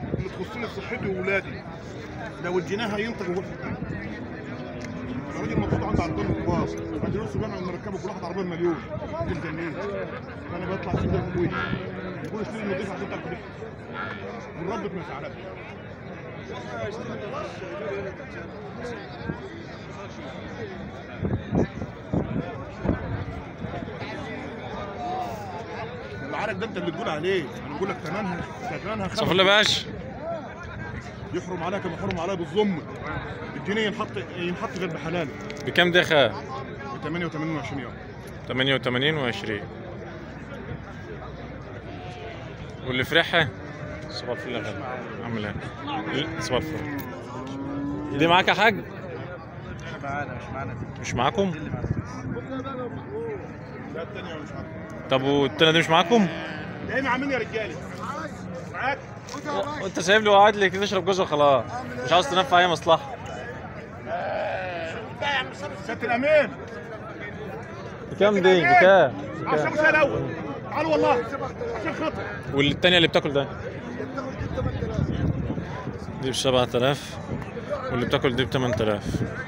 اللي تخصني في صحتي وولادي لو اديناها ينطق وهو الراجل المفروض عنده عربيه كبار بعد نص سنه نركبه كل واحد عربيه مليون دي الجنين فانا بطلع سيدي ابوي بقول اشتري النضيف عشان تعرف تلف من ربك ما يزعلكش العرق ده انت اللي تقول عليه انا بقول لك ثمنها ثمنها خمس صفر باش يحرم عليك كما حرم عليا بالظلم الجنيه ينحط ينحط غير بحلاله بكم دخل ب 88 و20 يوم 88 و20 واللي فرحها صباح الفل يا غالي عامل ايه؟ صباح الفل دي معاك يا حاج؟ معانا مش معانا مش معاكم؟ لا الثانيه مش عارف طب والتانية دي مش معاكم؟ جاي مع مين يا رجاله؟ معاك وانت سايب لي وقاعد لي كده تشرب جوز وخلاص مش عاوز تنفع اي مصلحة سياده الامين بكام دي؟ بكام؟ عشان بكام؟ مساء الاول تعالوا والله عشان خاطر والتانية اللي بتاكل ده؟ دي ب 7000 واللي بتاكل دي ب 8000